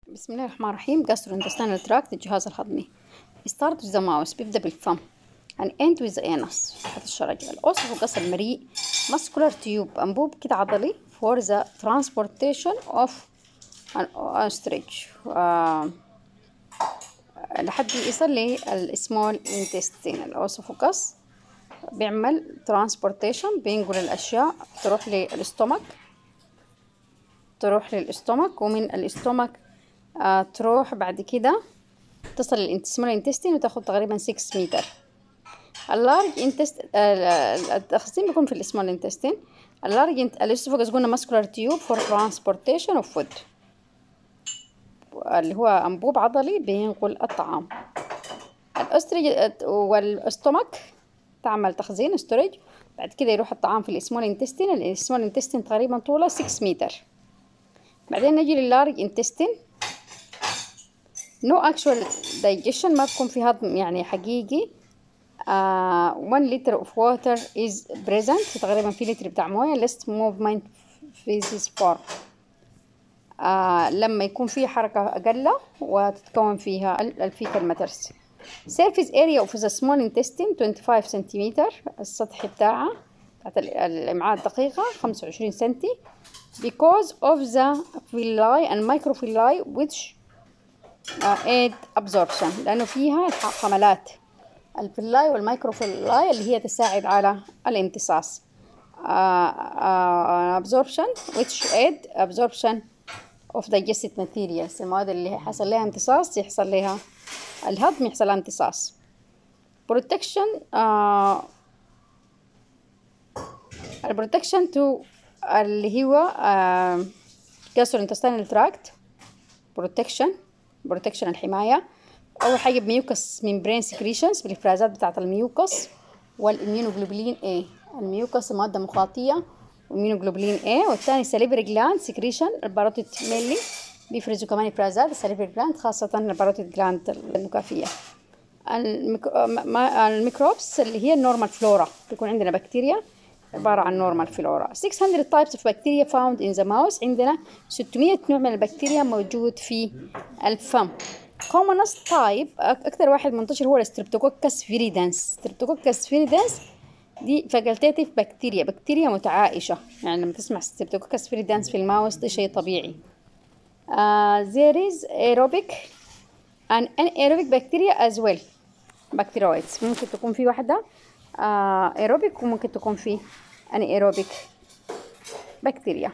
بسم الله الرحمن الرحيم gastrointestinal tract الجهاز الهضمي start with the mouse بيبدأ بالفم and end with the anus تحت الشرج الأسفوغس المريء muscular tube أنبوب كده عضلي for the transportation of an ostrich آه لحد يصل للسمول intestine الأسفوغس بيعمل transportation بينقل الأشياء تروح للاستومك تروح للاستومك ومن الاستومك آه تروح بعد كده تصل للسمول انتستين وتاخد تقريبا 6 متر اللارج انتست التخزين بيكون في السمول انتستين اللارج الاسوفاجس قلنا ماسكولار تيوب فور ترانسبورتيشن اوف فود اللي هو انبوب عضلي بينقل الطعام الاستريج والاستومك تعمل تخزين ستورج بعد كده يروح الطعام في السمول انتستين السمول انتستين تقريبا طوله 6 متر بعدين نجي لللارج انتستين نو اكشوال دايجيشن ما بكون في هضم يعني حقيقي 1 لتر اوف ووتر از بريزنت تقريبا في لتر بتاع مويه ليست موفمنت فيزيس فور لما يكون في حركة أقل وتتكون فيها الفيكال ماترز surface area of the small intestine 25 سنتيمتر السطح بتاعها بتاعت الأمعاء الدقيقة 25 سنتي because of the villi and microvilli which uh, aid absorption لأنه فيها حملات الفيلاي والمايكروفيلاي اللي هي تساعد على الامتصاص uh, uh, absorption which aid absorption of digested materials المواد اللي حصل لها امتصاص يحصل لها الهضم يحصل لها امتصاص protection uh, البروتكشن تو اللي هو gastrointestinal tract protection بروتكشن الحماية أول حاجة بميوكس ميمبرين سكريشنز بالإفرازات بتاعة الميوكس والإميونوجلوبولين A الميوكس مادة مخاطية والإميونوجلوبولين A والثاني سليفري جلاند سكريشن الباروتيد ميلي بيفرزوا كمان إفرازات السليفري جلاند خاصة الباروتيد جلاند النكافية الميكروبس اللي هي النورمال فلورا بيكون عندنا بكتيريا عبارة عن نورمال فلورا 600 types of bacteria found in the mouth عندنا 600 نوع من البكتيريا موجود في الفم commonest type أكثر واحد منتشر هو الستريبتوكوكس فيريدنس ستريبتوكوكس فيريدنس دي فاكولتيتيف بكتيريا بكتيريا متعايشة يعني لما تسمع ستريبتوكوكس فيريدنس في الماوس ده شيء طبيعي uh, there is aerobic and anaerobic bacteria as well bacteroids ممكن تكون في واحدة ايروبيك وممكن تكون في اني ايروبيك بكتيريا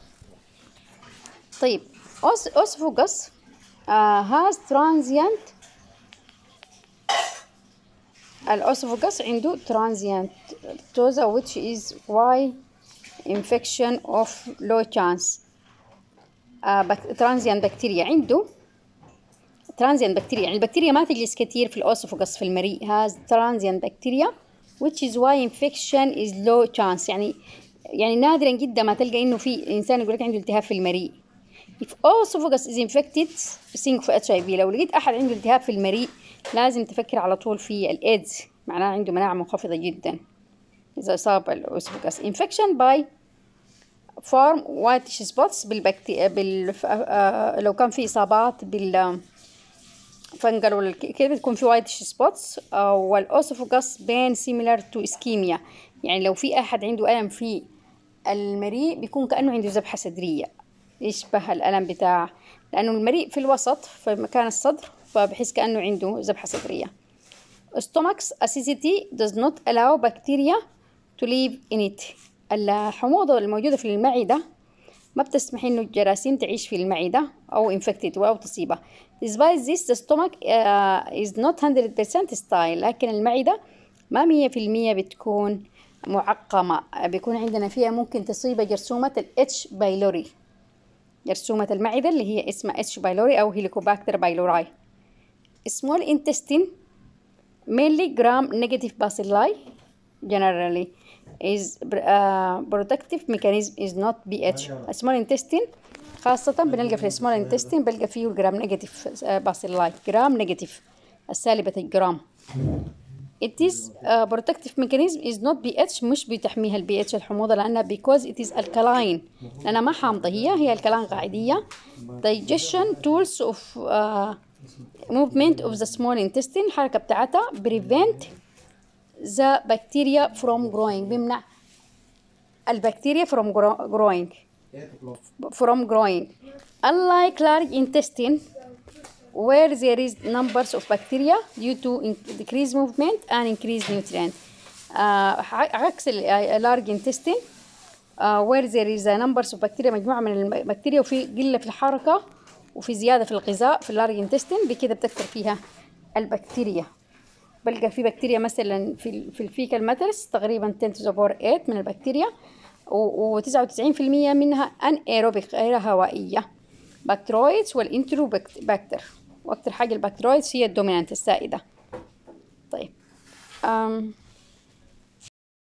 طيب اوسفوجس هاز ترانزيانت الاوسفوجس عنده ترانزيانت توزا which is why infection of low chance ترانزيانت بكتيريا عنده ترانزيانت بكتيريا يعني البكتيريا ما تجلس كتير في الاوسفوجس في المريء هاز ترانزيانت بكتيريا which is why infection is low chance يعني يعني نادرا جدا ما تلقى انه في انسان يقول لك عنده التهاب في المريء if esophagus is infected think في اتش اي في لو لقيت احد عنده التهاب في المريء لازم تفكر على طول في الايدز معناه عنده مناعه منخفضه جدا اذا اصاب الاسوفاجس infection by form whitish spots بالبكتيريا بال آه لو كان في اصابات بال فنجل ولا كده بتكون في وايت سبوتس والأوسوفوجاس بين سيميلر تو اسكيميا يعني لو في أحد عنده ألم في المريء بيكون كأنه عنده ذبحة صدرية يشبه الألم بتاع لأنه المريء في الوسط في مكان الصدر فبحس كأنه عنده ذبحة صدرية stomach's acidity does not allow bacteria to live in it الحموضة الموجودة في المعدة ما بتسمح انه الجراثيم تعيش في المعدة او infected او تصيبها despite this the stomach uh, is not 100% sterile لكن المعدة ما مية في المية بتكون معقمة بيكون عندنا فيها ممكن تصيب جرثومة ال H. بايلوري جرثومة المعدة اللي هي اسمها H. بايلوري أو هيليكوباكتر بايلوراي small intestine mainly gram negative bacilli generally is uh, protective mechanism is not pH small intestine خاصة بنلقى في السمول انتستين بلقى فيه الجرام نيجاتيف باسيلاي جرام نيجاتيف السالبة الجرام it is uh, protective mechanism is not pH مش بتحميها البي اتش الحموضة لأنها because it is alkaline لأنها ما حامضة هي هي الكلان قاعدية digestion tools of uh, movement of the small intestine الحركة بتاعتها prevent the bacteria from growing بيمنع البكتيريا from grow- growing from growing unlike large intestine where there is numbers of bacteria due to in- decreased movement and increased nutrient آه ع- عكس ال ال- large intestine آه where there is a numbers of bacteria مجموعة من البكتيريا وفي قلة في الحركة وفي زيادة في الغذاء في اللارج intestine بكده بتكثر فيها البكتيريا بلقى في بكتيريا مثلا في ال- في الفيكال ماترز تقريبا 10 to the power 8 من البكتيريا و99% منها ان ايروبيك غير هوائيه بكترويدز والانترو بكتر واكثر حاجه البكترويدز هي الدومينانت السائده طيب أم